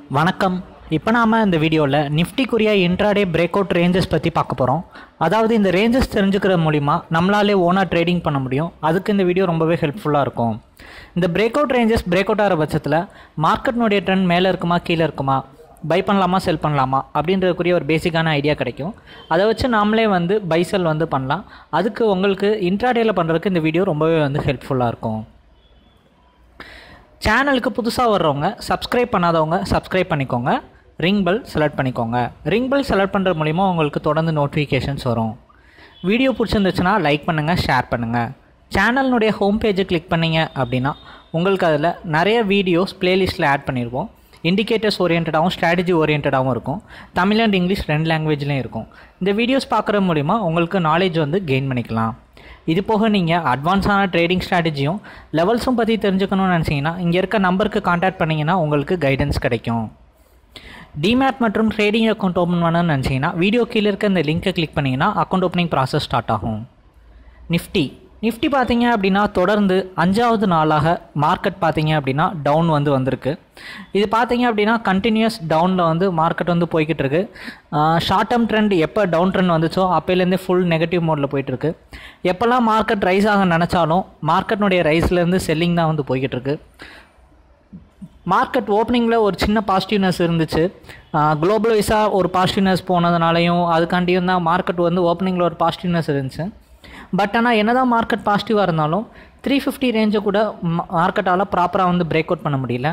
வணக்கம் இப்போ நாம் இந்த வீடியோவில் நிஃப்டிக்குரிய இன்ட்ராடே பிரேக் அவுட் ரேஞ்சஸ் பற்றி பார்க்க போகிறோம் அதாவது இந்த ரேஞ்சஸ் தெரிஞ்சுக்கிற மூலிமா நம்மளாலே ஓனாக ட்ரேடிங் பண்ண முடியும் அதுக்கு இந்த வீடியோ ரொம்பவே ஹெல்ப்ஃபுல்லாக இருக்கும் இந்த break out ranges break out ஆகிற பட்சத்தில் மார்க்கெட்னுடைய ட்ரெண்ட் மேலே இருக்குமா கீழே இருக்குமா பை பண்ணலாமா செல் பண்ணலாமா அப்படின்றதுக்குரிய ஒரு பேசிக்கான ஐடியா கிடைக்கும் அதை வச்சு நாமளே வந்து பை செல் வந்து பண்ணலாம் அதுக்கு உங்களுக்கு இன்ட்ராடேயில் பண்ணுறதுக்கு இந்த வீடியோ ரொம்பவே வந்து ஹெல்ப்ஃபுல்லாக இருக்கும் சேனலுக்கு புதுசாக வர்றவங்க சப்ஸ்கிரைப் பண்ணாதவங்க சப்ஸ்கிரைப் பண்ணிக்கோங்க ரிங் பெல் செலக்ட் பண்ணிக்கோங்க ரிங் பெல் செலக்ட் பண்ணுறது மூலிமா உங்களுக்கு தொடர்ந்து நோட்டிஃபிகேஷன்ஸ் வரும் வீடியோ பிடிச்சிருந்துச்சுன்னா லைக் பண்ணுங்கள் ஷேர் பண்ணுங்கள் சேனலினுடைய ஹோம் பேஜை கிளிக் பண்ணீங்க அப்படின்னா உங்களுக்கு அதில் நிறைய வீடியோஸ் பிளேலிஸ்ட்டில் ஆட் பண்ணியிருப்போம் இண்டிகேட்டர்ஸ் ஓரியன்டாகவும் ஸ்ட்ராட்டஜி ஓரியன்டாகவும் இருக்கும் தமிழ் அண்ட் இங்கிலீஷ் ரெண்டு லாங்குவேஜ்லேயும் இருக்கும் இந்த வீடியோஸ் பார்க்குற மூலிமா உங்களுக்கு நாலேஜ் வந்து கெயின் பண்ணிக்கலாம் இது போக நீங்கள் அட்வான்ஸான ட்ரேடிங் ஸ்ட்ராட்டஜியும் லெவல்ஸும் பற்றி தெரிஞ்சுக்கணும்னு நினச்சிங்கன்னா இங்கே இருக்க நம்பருக்கு காண்டாக்ட் பண்ணிங்கன்னா உங்களுக்கு கைடன்ஸ் கிடைக்கும் டிமேட் மற்றும் ட்ரேடிங் அக்கௌண்ட் ஓப்பன் பண்ணணும்னு நினச்சிங்கன்னா வீடியோ கீழே இருக்க இந்த லிங்க்கை கிளிக் பண்ணிங்கன்னா அக்கௌண்ட் ஓப்பனிங் ப்ராசஸ் ஸ்டார்ட் ஆகும் நிஃப்டி நிஃப்டி பார்த்தீங்க அப்படின்னா தொடர்ந்து அஞ்சாவது நாளாக மார்க்கெட் பார்த்தீங்க அப்படின்னா டவுன் வந்து வந்திருக்கு இது பார்த்தீங்க அப்படின்னா கண்டினியூஸ் டவுனில் வந்து மார்க்கெட் வந்து போய்கிட்டு இருக்கு ஷார்ட் டேர்ம் ட்ரெண்ட் எப்போ டவுன் ட்ரெண்ட் வந்துச்சோ அப்போலேருந்தே ஃபுல் நெகட்டிவ் மோடில் போயிட்டுருக்கு எப்போல்லாம் மார்க்கெட் ரைஸ் ஆக நினச்சாலும் மார்க்கெட்னுடைய ரைஸ்லேருந்து செல்லிங் தான் வந்து போய்கிட்டு இருக்கு மார்க்கெட் ஓப்பனிங்கில் ஒரு சின்ன பாசிட்டிவ்னஸ் இருந்துச்சு குளோபல் வைஸாக ஒரு பாசிட்டிவ்னஸ் போனதுனாலையும் அதுக்காண்டியும் தான் மார்க்கெட் வந்து ஓப்பனிங்கில் ஒரு பாசிட்டிவ்னஸ் இருந்துச்சு பட் ஆனால் என்ன தான் மார்க்கெட் பாசிட்டிவாக இருந்தாலும் த்ரீ ஃபிஃப்டி ரேஞ்சை கூட மார்க்கெட்டால் ப்ராப்பராக வந்து பிரேக் அவுட் பண்ண முடியல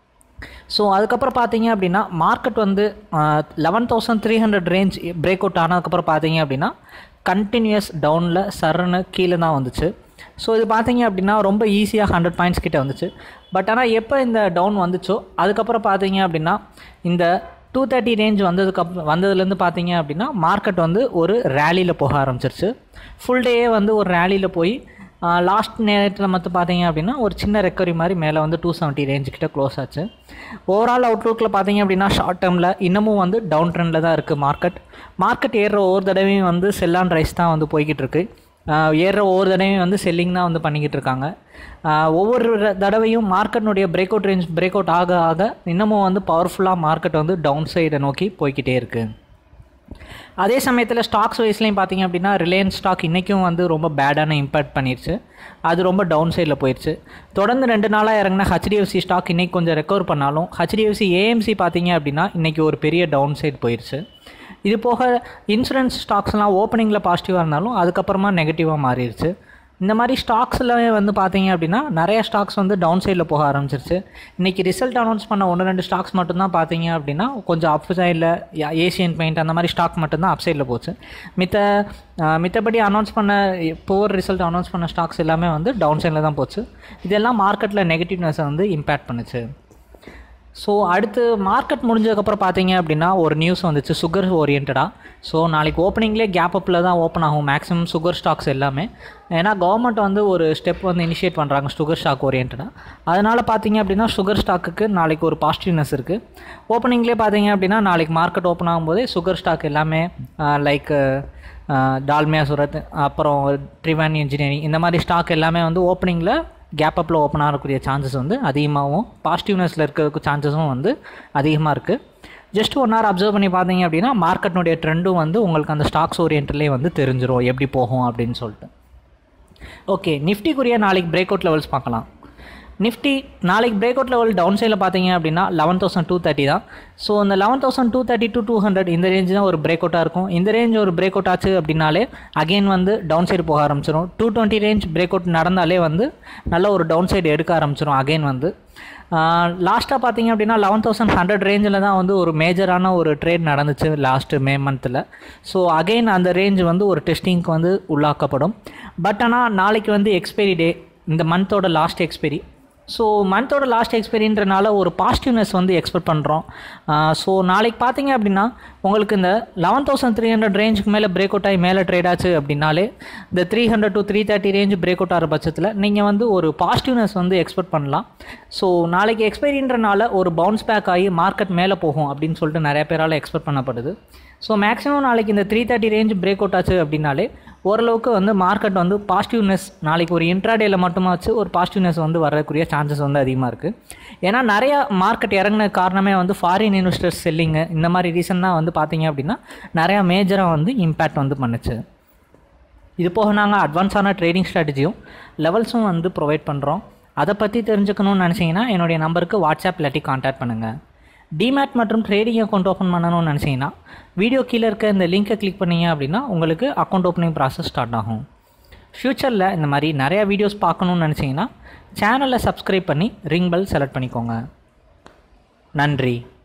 ஸோ அதுக்கப்புறம் பார்த்தீங்க அப்படின்னா மார்க்கெட் வந்து eleven thousand three hundred range break out ஆனதுக்கப்புறம் பார்த்தீங்க அப்படின்னா கண்டினியூஸ் டவுனில் சர்ன்னு கீழே தான் வந்துச்சு ஸோ இது பார்த்தீங்க அப்படின்னா ரொம்ப ஈஸியாக ஹண்ட்ரட் பாயிண்ட்ஸ் கிட்ட வந்துச்சு பட் ஆனால் எப்போ இந்த டவுன் வந்துச்சோ அதுக்கப்புறம் பார்த்தீங்க அப்படின்னா இந்த டூ தேர்ட்டி ரேஞ்ச் வந்ததுக்கப்புறம் வந்ததுலேருந்து பார்த்தீங்க அப்படின்னா மார்க்கெட் வந்து ஒரு ரேலியில் போக ஆரம்பிச்சிருச்சு ஃபுல் டேயே வந்து ஒரு ரேலியில் போய் லாஸ்ட் நேரத்தில் மட்டும் பார்த்தீங்க அப்படின்னா ஒரு சின்ன ரெக்கவரி மாதிரி மேலே வந்து டூ செவன்ட்டி ரேஞ்சு கிட்ட க்ளோஸ் ஆச்சு ஓவரால் அவுட்லுக்கில் பார்த்தீங்க அப்படின்னா ஷார்ட் டேர்மில் இன்னமும் வந்து டவுன் ட்ரெண்டில் தான் இருக்குது மார்க்கெட் மார்க்கெட் ஏறுற ஒவ்வொரு தடவையும் வந்து செல்லான் ரைஸ் தான் வந்து போய்கிட்டு இருக்கு ஏறுற ஒவ்வொரு தடவையும் வந்து செல்லிங் தான் வந்து பண்ணிக்கிட்டு இருக்காங்க ஒவ்வொரு தடவையும் மார்க்கெட்னுடைய break out range break out ஆக ஆக இன்னமும் வந்து பவர்ஃபுல்லாக மார்க்கெட் வந்து டவுன் சைடை நோக்கி போய்கிட்டே இருக்குது அதே சமயத்தில் ஸ்டாக்ஸ் வைஸ்லையும் பார்த்தீங்க அப்படின்னா ரிலையன்ஸ் ஸ்டாக் இன்றைக்கும் வந்து ரொம்ப பேடான இம்பேக்ட் பண்ணிடுச்சு அது ரொம்ப டவுன் சைடில் போயிடுச்சு தொடர்ந்து ரெண்டு நாளாக இறங்கின ஹெச்டிஎஃப்சி ஸ்டாக் இன்றைக்கி கொஞ்சம் ரெக்கவர் பண்ணாலும் ஹெச்டிஎஃப்சி ஏஎம்சி பார்த்தீங்க அப்படின்னா இன்றைக்கி ஒரு பெரிய டவுன் சைடு போயிடுச்சு இது போக இன்சூரன்ஸ் ஸ்டாக்ஸ்லாம் ஓப்பனிங்கில் பாசிட்டிவாக இருந்தாலும் அதுக்கப்புறமா நெகட்டிவாக மாறிடுச்சு இந்த மாதிரி ஸ்டாக்ஸில் வந்து பார்த்தீங்க அப்படின்னா நிறைய ஸ்டாக்ஸ் வந்து டவுன் சைடில் போக ஆரம்பிச்சிருச்சு இன்றைக்கி ரிசல்ட் அனௌன்ஸ் பண்ண ஒன்று ரெண்டு ஸ்டாக்ஸ் மட்டும்தான் பார்த்தீங்க அப்படின்னா கொஞ்சம் அப் சைடில் ஏசியன் பெயிண்ட் அந்த மாதிரி ஸ்டாக் மட்டும்தான் அப் சைடில் போச்சு மித்த மித்தபடி அனௌன்ஸ் பண்ண புவர் ரிசல்ட் அனௌன்ஸ் பண்ண ஸ்டாக்ஸ் எல்லாமே வந்து டவுன் சைடில் தான் போச்சு இதெல்லாம் மார்க்கெட்டில் நெகட்டிவ்னஸை வந்து இம்பேக்ட் பண்ணுச்சு ஸோ அடுத்து மார்க்கெட் முடிஞ்சதுக்கப்புறம் பார்த்தீங்க அப்படின்னா ஒரு நியூஸ் வந்துச்சு சுகர் ஓரியன்டாக ஸோ நாளைக்கு ஓப்பனிங்லேயே கேப் அப்பில் தான் ஓப்பன் ஆகும் மேக்ஸிமம் சுகர் ஸ்டாக்ஸ் எல்லாமே ஏன்னா கவர்மெண்ட் வந்து ஒரு ஸ்டெப் வந்து இனிஷியேட் பண்ணுறாங்க சுகர் ஸ்டாக் ஓரியன்டாக அதனால் பார்த்தீங்க அப்படின்னா சுகர் ஸ்டாக்குக்கு நாளைக்கு ஒரு பாசிட்டிவ்னஸ் இருக்குது ஓப்பனிங்லேயே பார்த்தீங்க அப்படின்னா நாளைக்கு மார்க்கெட் ஓப்பன் ஆகும்போதே சுகர் ஸ்டாக் எல்லாமே லைக் டால்மியா சுரத் அப்புறம் ட்ரிவான் இன்ஜினியரிங் இந்த மாதிரி ஸ்டாக் எல்லாமே வந்து ஓப்பனிங்கில் கேப் அப்பில் ஓப்பன் ஆகக்கூடிய சான்சஸ் வந்து அதிகமாகவும் பாசிட்டிவ்னஸில் இருக்கிறதுக்கு சான்சஸும் வந்து அதிகமாக இருக்குது ஜஸ்ட் ஒன் ஹவர் அப்சர்வ் பண்ணி பார்த்தீங்க அப்படின்னா மார்க்கெட்னுடைய ட்ரெண்டும் வந்து உங்களுக்கு அந்த ஸ்டாக்ஸ் ஓரியன்ட்லேயே வந்து தெரிஞ்சிடும் எப்படி போகும் அப்படின்னு சொல்லிட்டு ஓகே நிஃப்டிக்குரிய நாளைக்கு பிரேக் அவுட் லெவல்ஸ் பார்க்கலாம் நிஃப்டி நாளைக்கு பிரேக் அவுட் லெவல் டவுன் சைடில் பார்த்தீங்க அப்படின்னா லெவன் தௌசண்ட் டூ தேர்ட்டி தான் ஸோ அந்த eleven thousand two thirty to two hundred இந்த ரேஞ்ச் தான் ஒரு பிரேக் அவுட்டாக இருக்கும் இந்த ரேஞ்ச் ஒரு பிரேக் அவுட் ஆச்சு அப்படின்னாலே அகெயின் வந்து டவுன் சைடு போக ஆரம்பிச்சிடும் two twenty range break out நடந்தாலே வந்து நல்ல ஒரு டவுன் சைடு எடுக்க ஆரம்பிச்சிடும் அகெயின் வந்து லாஸ்ட்டாக பார்த்தீங்க அப்படின்னா லெவன் தௌசண்ட் ஹண்ட்ரட் ரேஞ்சில் தான் வந்து ஒரு மேஜரான ஒரு ட்ரேட் நடந்துச்சு லாஸ்ட்டு மே மந்தில் ஸோ அகெயின் அந்த ரேஞ்ச் வந்து ஒரு டெஸ்டிங்க்கு வந்து உள்ளாக்கப்படும் பட் ஆனால் நாளைக்கு வந்து எக்ஸ்பைரி டே இந்த மந்தோட லாஸ்ட் எக்ஸ்பைரி ஸோ மந்தோட லாஸ்ட் எக்ஸ்பீரியன்றனால ஒரு பாசிட்டிவ்னஸ் வந்து எக்ஸ்பெக்ட் பண்ணுறோம் ஸோ நாளைக்கு பார்த்தீங்க அப்படின்னா உங்களுக்கு இந்த லெவன் தௌசண்ட் த்ரீ ஹண்ட்ரட் ரேஞ்சுக்கு மேலே பிரேக் அவுட் ஆகி மேலே ட்ரேட் ஆச்சு அப்படின்னாலே இந்த three hundred to three thirty range break out ஆகிற பட்சத்தில் நீங்கள் வந்து ஒரு பாசிட்டிவ்னஸ் வந்து எக்ஸ்பெக்ட் பண்ணலாம் ஸோ நாளைக்கு எக்ஸ்பைரின்றனால ஒரு பவுன்ஸ் பேக் ஆகி மார்க்கெட் மேலே போகும் அப்படின்னு சொல்லிட்டு நிறைய பேரால் எக்ஸ்பெக்ட் பண்ணப்படுது ஸோ மேக்ஸிமம் நாளைக்கு இந்த three thirty range break out ஆச்சு அப்படின்னாலே ஓரளவுக்கு வந்து மார்க்கெட் வந்து பாசிட்டிவ்னஸ் நாளைக்கு ஒரு இன்ட்ராடேல மட்டுமாச்சு ஒரு பாசிட்டிவ்னஸ் வந்து வரக்கூடிய சான்சஸ் வந்து அதிகமாக இருக்குது ஏன்னா நிறைய மார்க்கெட் இறங்கின காரணமே வந்து ஃபாரின் இன்வெஸ்டர்ஸ் செல்லிங்கு இந்த மாதிரி ரீசன் தான் வந்து பார்த்தீங்க அப்படின்னா நிறையா மேஜராக வந்து இம்பேக்ட் வந்து பண்ணுச்சு இது போக நாங்கள் அட்வான்ஸான ட்ரேடிங் ஸ்ட்ராட்டஜியும் லெவல்ஸும் வந்து ப்ரொவைட் பண்ணுறோம் அதை பற்றி தெரிஞ்சுக்கணும்னு நினச்சிங்கன்னா என்னுடைய நம்பருக்கு வாட்ஸ்அப் இல்லாட்டி காண்டாக்ட் பண்ணுங்கள் டிமேட் மற்றும் ட்ரேடிங் அக்கௌண்ட் ஓப்பன் பண்ணணும்னு நினச்சிங்கன்னா வீடியோ கீழே இருக்க இந்த லிங்க்கை கிளிக் பண்ணீங்க அப்படின்னா உங்களுக்கு அக்கௌண்ட் ஓப்பனிங் ப்ராசஸ் ஸ்டார்ட் ஆகும் ஃப்யூச்சரில் இந்த மாதிரி நிறையா வீடியோஸ் பார்க்கணுன்னு நினச்சிங்கன்னா சேனலை சப்ஸ்கிரைப் பண்ணி ரிங் பெல் செலக்ட் பண்ணிக்கோங்க நன்றி